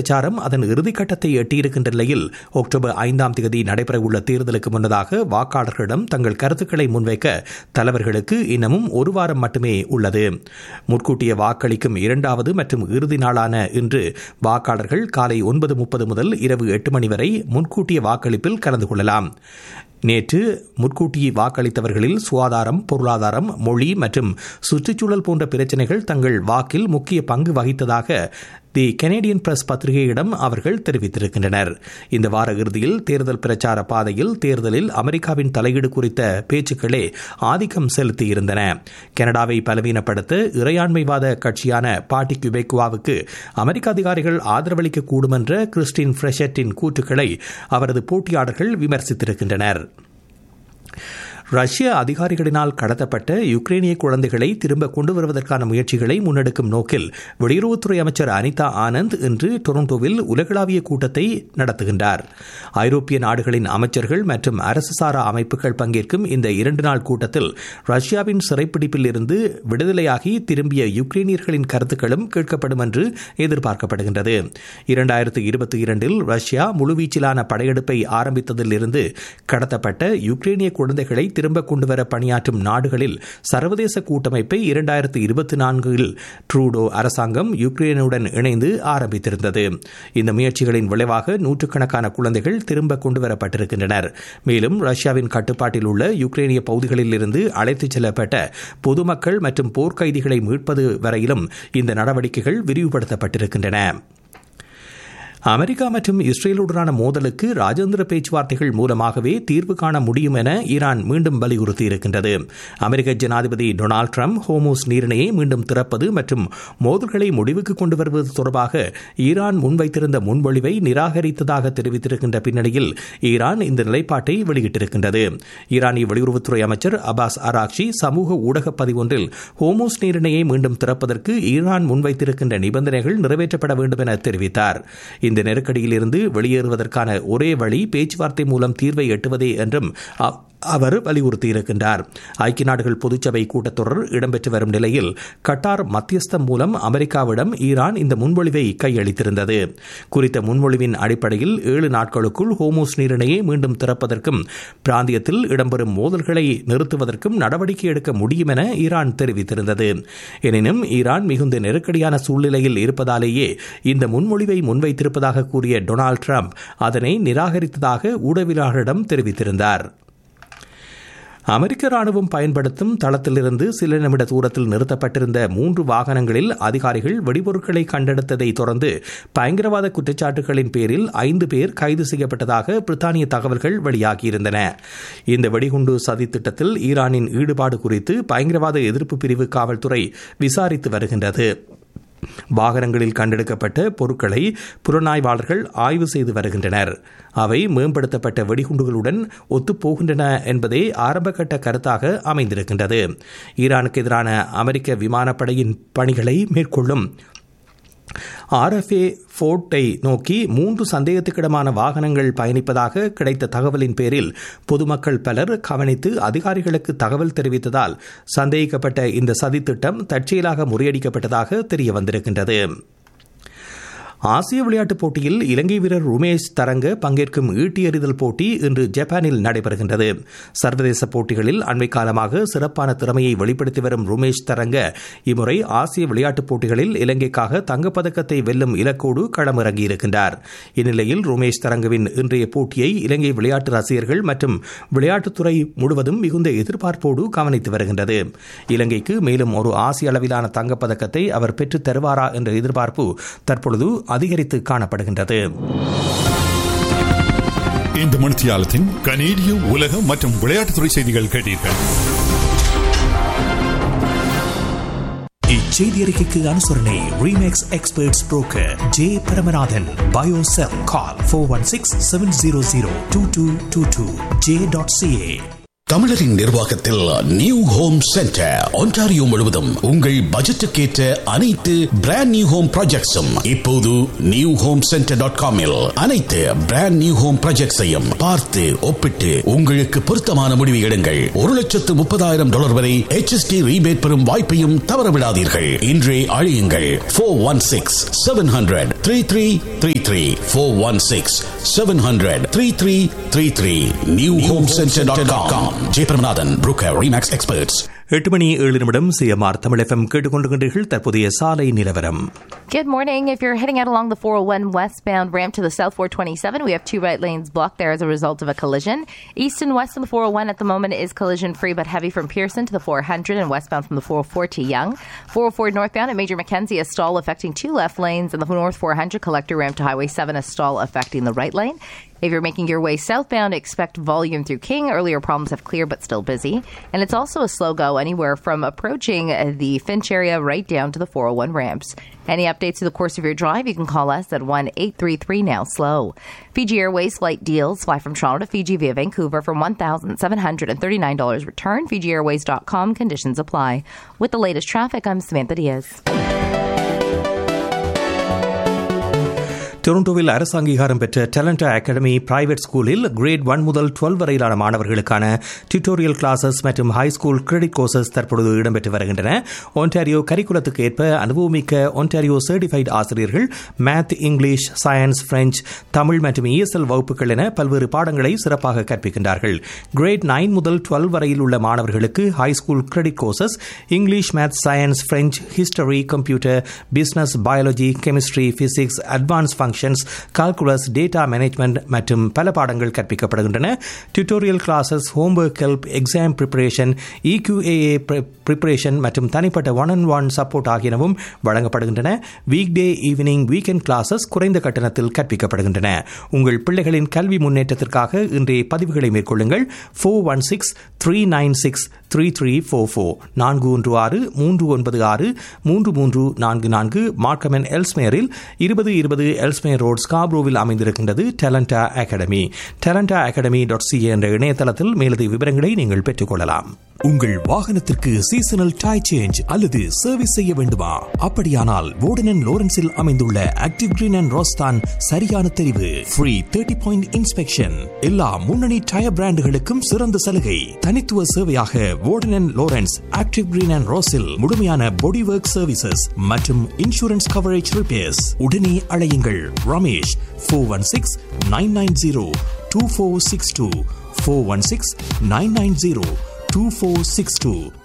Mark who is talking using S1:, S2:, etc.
S1: பிரச்சாரம் அதன் இறுதிக்கட்டத்தை எட்டியிருக்கின்ற நிலையில் அக்டோபர் ஐந்தாம் தேதி நடைபெறவுள்ள தேர்தலுக்கு முன்னதாக வாக்காளர்களிடம் தங்கள் கருத்துக்களை முன்வைக்க தலைவர்களுக்கு இன்னமும் ஒரு வாரம் மட்டுமே உள்ளது முன்கூட்டிய வாக்களிக்கும் இரண்டாவது மற்றும் இறுதி நாளான இன்று வாக்காளர்கள் காலை ஒன்பது முப்பது முதல் இரவு எட்டு மணி வரை முன்கூட்டிய வாக்களிப்பில் கலந்து கொள்ளலாம் நேற்று முன்கூட்டி வாக்களித்தவர்களில் சுகாதாரம் பொருளாதாரம் மொழி மற்றும் சுற்றுச்சூழல் போன்ற பிரச்சினைகள் தங்கள் வாக்கில் முக்கிய பங்கு வகித்ததாக தி கனேடியன் பிரஸ் பத்திரிகையிடம் அவர்கள் தெரிவித்திருக்கின்றனர் இந்த வார இறுதியில் தேர்தல் பிரச்சார பாதையில் தேர்தலில் அமெரிக்காவின் தலையீடு குறித்த பேச்சுக்களே ஆதிக்கம் செலுத்தியிருந்தன கனடாவை பலவீனப்படுத்த இறையாண்மைவாத கட்சியான பாட்டி குபேக்குவாவுக்கு அமெரிக்க அதிகாரிகள் ஆதரவளிக்க கூடும் என்ற கிறிஸ்டின் ஃப்ரெஷட்டின் கூற்றுக்களை அவரது போட்டியாளர்கள் விமர்சித்திருக்கின்றனர் ரஷ்ய அதிகாரிகளினால் கடத்தப்பட்ட யுக்ரைனிய குழந்தைகளை திரும்ப கொண்டு வருவதற்கான முயற்சிகளை முன்னெடுக்கும் நோக்கில் வெளியுறவுத்துறை அமைச்சர் அனிதா ஆனந்த் இன்று டொரண்டோவில் உலகளாவிய கூட்டத்தை நடத்துகின்றார் ஐரோப்பிய நாடுகளின் அமைச்சர்கள் மற்றும் அரசு சாரா அமைப்புகள் பங்கேற்கும் இந்த இரண்டு நாள் கூட்டத்தில் ரஷ்யாவின் சிறைப்பிடிப்பில் இருந்து விடுதலையாகி திரும்பிய யுக்ரைனியர்களின் கருத்துக்களும் கேட்கப்படும் என்று எதிர்பார்க்கப்படுகின்றது இரண்டாயிரத்து இருபத்தி இரண்டில் ரஷ்யா முழுவீச்சிலான படையெடுப்பை ஆரம்பித்ததில் இருந்து கடத்தப்பட்ட யுக்ரைனிய குழந்தைகளை திரும்ப கொண்டுவர பணியாற்றும் நாடுகளில் சர்வதேச கூட்டமைப்பை இரண்டாயிரத்து இருபத்தி நான்கில் ட்ரூடோ அரசாங்கம் யுக்ரைனுடன் இணைந்து ஆரம்பித்திருந்தது இந்த முயற்சிகளின் விளைவாக நூற்றுக்கணக்கான குழந்தைகள் திரும்ப கொண்டுவரப்பட்டிருக்கின்றனர் மேலும் ரஷ்யாவின் கட்டுப்பாட்டில் உள்ள யுக்ரைனிய பகுதிகளில் இருந்து அழைத்துச் செல்லப்பட்ட பொதுமக்கள் மற்றும் போர்க்கைதிகளை மீட்பது வரையிலும் இந்த நடவடிக்கைகள் விரிவுபடுத்தப்பட்டிருக்கின்றன அமெரிக்கா மற்றும் இஸ்ரேலுடனான மோதலுக்கு ராஜேந்திர பேச்சுவார்த்தைகள் மூலமாகவே தீர்வு காண முடியும் என ஈரான் மீண்டும் வலியுறுத்தியிருக்கின்றது அமெரிக்க ஜனாதிபதி டொனால்டு ட்ரம்ப் ஹோமோஸ் நீரிணையை மீண்டும் திறப்பது மற்றும் மோதல்களை முடிவுக்கு கொண்டு வருவது தொடர்பாக ஈரான் முன்வைத்திருந்த முன்மொழிவை நிராகரித்ததாக தெரிவித்திருக்கின்ற பின்னணியில் ஈரான் இந்த நிலைப்பாட்டை வெளியிட்டிருக்கின்றது ஈரானிய வெளியுறவுத்துறை அமைச்சர் அபாஸ் அராக்ஷி சமூக ஊடக பதிவொன்றில் ஹோமோஸ் நீரிணையை மீண்டும் திறப்பதற்கு ஈரான் முன்வைத்திருக்கின்ற நிபந்தனைகள் நிறைவேற்றப்பட வேண்டும் என தெரிவித்தார் இந்த நெருக்கடியில் இருந்து வெளியேறுவதற்கான ஒரே வழி பேச்சுவார்த்தை மூலம் தீர்வை எட்டுவதே என்றும் அவர் வலியுறுத்தியிருக்கின்றார் ஐக்கிய நாடுகள் பொதுச்சபை கூட்டத்தொடர் இடம்பெற்று வரும் நிலையில் கட்டார் மத்தியஸ்தம் மூலம் அமெரிக்காவிடம் ஈரான் இந்த முன்மொழிவை கையளித்திருந்தது குறித்த முன்மொழிவின் அடிப்படையில் ஏழு நாட்களுக்குள் ஹோமோஸ் நீரிணையை மீண்டும் திறப்பதற்கும் பிராந்தியத்தில் இடம்பெறும் மோதல்களை நிறுத்துவதற்கும் நடவடிக்கை எடுக்க முடியும் என ஈரான் தெரிவித்திருந்தது எனினும் ஈரான் மிகுந்த நெருக்கடியான சூழ்நிலையில் இருப்பதாலேயே இந்த முன்மொழிவை முன்வைத்திருப்பதாக கூறிய டொனால்டு ட்ரம்ப் அதனை நிராகரித்ததாக ஊடகவியலாளரிடம் தெரிவித்திருந்தார் அமெரிக்க ராணுவம் பயன்படுத்தும் தளத்திலிருந்து சில நிமிட தூரத்தில் நிறுத்தப்பட்டிருந்த மூன்று வாகனங்களில் அதிகாரிகள் வெடிபொருட்களை கண்டெடுத்ததை தொடர்ந்து பயங்கரவாத குற்றச்சாட்டுகளின் பேரில் ஐந்து பேர் கைது செய்யப்பட்டதாக பிரித்தானிய தகவல்கள் வெளியாகியிருந்தன இந்த வெடிகுண்டு சதி திட்டத்தில் ஈரானின் ஈடுபாடு குறித்து பயங்கரவாத எதிர்ப்பு பிரிவு காவல்துறை விசாரித்து வருகின்றது வாகனங்களில் கண்டெடுக்கப்பட்ட பொருட்களை புலனாய்வாளர்கள் ஆய்வு செய்து வருகின்றனர் அவை மேம்படுத்தப்பட்ட வெடிகுண்டுகளுடன் ஒத்துப்போகின்றன என்பதே ஆரம்பகட்ட கருத்தாக அமைந்திருக்கின்றது ஈரானுக்கு எதிரான அமெரிக்க விமானப்படையின் பணிகளை மேற்கொள்ளும் ஆர்எஃப்ஏ ஃபோர்ட்டை நோக்கி மூன்று சந்தேகத்துக்கிடமான வாகனங்கள் பயணிப்பதாக கிடைத்த தகவலின் பேரில் பொதுமக்கள் பலர் கவனித்து அதிகாரிகளுக்கு தகவல் தெரிவித்ததால் சந்தேகிக்கப்பட்ட இந்த சதித்திட்டம் தற்செயலாக முறியடிக்கப்பட்டதாக தெரிய வந்திருக்கின்றது ஆசிய விளையாட்டுப் போட்டியில் இலங்கை வீரர் உமேஷ் தரங்க பங்கேற்கும் ஈட்டி எறிதல் போட்டி இன்று ஜப்பானில் நடைபெறுகின்றது சர்வதேச போட்டிகளில் அண்மை காலமாக சிறப்பான திறமையை வெளிப்படுத்தி வரும் ருமேஷ் தரங்க இம்முறை ஆசிய விளையாட்டுப் போட்டிகளில் இலங்கைக்காக தங்கப்பதக்கத்தை வெல்லும் இலக்கோடு களமிறங்கியிருக்கின்றார் இந்நிலையில் ருமேஷ் தரங்கவின் இன்றைய போட்டியை இலங்கை விளையாட்டு ரசிகர்கள் மற்றும் விளையாட்டுத்துறை முழுவதும் மிகுந்த எதிர்பார்ப்போடு கவனித்து வருகின்றது இலங்கைக்கு மேலும் ஒரு ஆசிய அளவிலான தங்கப்பதக்கத்தை அவர் பெற்றுத் தருவாரா என்ற எதிர்பார்ப்பு தற்பொழுது அதிகரித்து காணப்படுகின்றது
S2: இந்த மணித்தியாலத்தின் கனேடிய உலக மற்றும் விளையாட்டுத்துறை செய்திகள் கேட்டீர்கள்
S1: இச்செய்தி அறிக்கைக்கு அனுசரணை Remax experts broker J Paramanathan பயோசெல் call four one six seven zero zero two two two two J dot CA
S3: தமிழரின் நிர்வாகத்தில் நியூ ஹோம் சென்டர் ஒன்டாரியோ முழுவதும் உங்கள் பட்ஜெட்டுக்கேற்ற அனைத்து பிராண்ட் நியூ ஹோம் ப்ராஜெக்ட்ஸும் இப்போது நியூ ஹோம் சென்டர் டாட் காமில் அனைத்து பிராண்ட் நியூ ஹோம் ப்ராஜெக்ட்ஸையும் பார்த்து ஒப்பிட்டு உங்களுக்கு பொருத்தமான முடிவு எடுங்கள் ஒரு லட்சத்து முப்பதாயிரம் டாலர் வரை HST ரீபேட் பெறும் வாய்ப்பையும் தவறவிடாதீர்கள் இன்றே அழியுங்கள் four one six seven hundred three three three three four one six seven hundred three three three three new home centre dot com Jayaparamanathan broker Remax experts
S1: எட்டு மணி ஏழு நிமிடம் சிஎம்ஆர் தமிழ் எஃப்எம் கேட்டுக்கொண்டிருக்கின்றீர்கள் தற்போதைய சாலை நிலவரம்
S4: Good morning. If you're heading out along the 401 westbound ramp to the South 427, we have two right lanes blocked there as a result of a collision. East and west on the 401 at the moment is collision free but heavy from Pearson to the 400 and westbound from the 404 to Young. 404 northbound at Major Mackenzie, a stall affecting two left lanes, and the North 400 collector ramp to Highway 7, a stall affecting the right lane. If you're making your way southbound, expect volume through King. Earlier problems have cleared but still busy. And it's also a slow go anywhere from approaching uh, the Finch area right down to the 401 ramps. Any updates to the course of your drive, you can call us at 1 833 Now Slow. Fiji Airways flight deals fly from Toronto to Fiji via Vancouver for $1,739 return. FijiAirways.com conditions apply. With the latest traffic, I'm Samantha Diaz.
S1: டொரண்டோவில் அரசு அங்கீகாரம் பெற்ற Talenta academy private ஸ்கூலில் grade one முதல் twelve வரையிலான மாணவர்களுக்கான tutorial classes மற்றும் high school credit courses தற்பொழுது இடம்பெற்று வருகின்றன ஒன்டாரியோ கரிக்குலத்துக்கு ஏற்ப அனுபவமிக்க ஒன்டாரியோ சர்டிஃபைட் ஆசிரியர்கள் math English science French Tamil மற்றும் இஎஸ்எல் வகுப்புகள் என பல்வேறு பாடங்களை சிறப்பாக கற்பிக்கின்றார்கள் கிரேட் நைன் முதல் டுவெல் வரையில் உள்ள மாணவர்களுக்கு high school credit courses English math science French history computer business biology chemistry physics advance functions calculus data management மற்றும் பல பாடங்கள் கற்பிக்கப்படுகின்றன tutorial classes homework help exam preparation EQAA preparation மற்றும் தனிப்பட்ட ஒன் அண்ட் ஒன் சப்போர்ட் ஆகியனவும் வழங்கப்படுகின்றன weekday evening weekend classes குறைந்த கட்டணத்தில் கற்பிக்கப்படுகின்றன உங்கள் பிள்ளைகளின் கல்வி முன்னேற்றத்திற்காக இன்றைய பதிவுகளை மேற்கொள்ளுங்கள் four one six three nine six three three four four நான்கு ஒன்று ஆறு மூன்று ஒன்பது ஆறு மூன்று மூன்று நான்கு நான்கு மார்க்கமென் எல்ஸ்மேரில் இருபது இருபது எல்ஸ்மேர் ரோட் ஸ்காப்ரோவில் அமைந்திருக்கின்றது Talenta academy Talenta academy dot CA என்ற இணையதளத்தில் மேலதிக விவரங்களை நீங்கள் பெற்றுக்கொள்ளலாம் உங்கள் வாகனத்திற்கு சீசனல் டை சேஞ்ச் அல்லது சர்வீஸ் செய்ய வேண்டுமா அப்படியானால் வோர்டன் லோரன்ஸில் அமைந்துள்ள ஆக்டிவ் கிரீன் அண்ட் ரோஸ்தான் சரியான தெரிவு ஃப்ரீ தேர்ட்டி பாயிண்ட் இன்ஸ்பெக்ஷன் எல்லா முன்னணி டயர் பிராண்டுகளுக்கும் சிறந்த சலுகை தனித்துவ சேவையாக Warden Lawrence active green and ரோஸில் முழுமையான பாடி ஒர்க் சர்வீசஸ் மற்றும் இன்சூரன்ஸ் கவரேஜ் ரிப்பேர்ஸ் உடனே அழையுங்கள் Ramesh four one six nine nine zero two four six two four one six nine nine zero 2462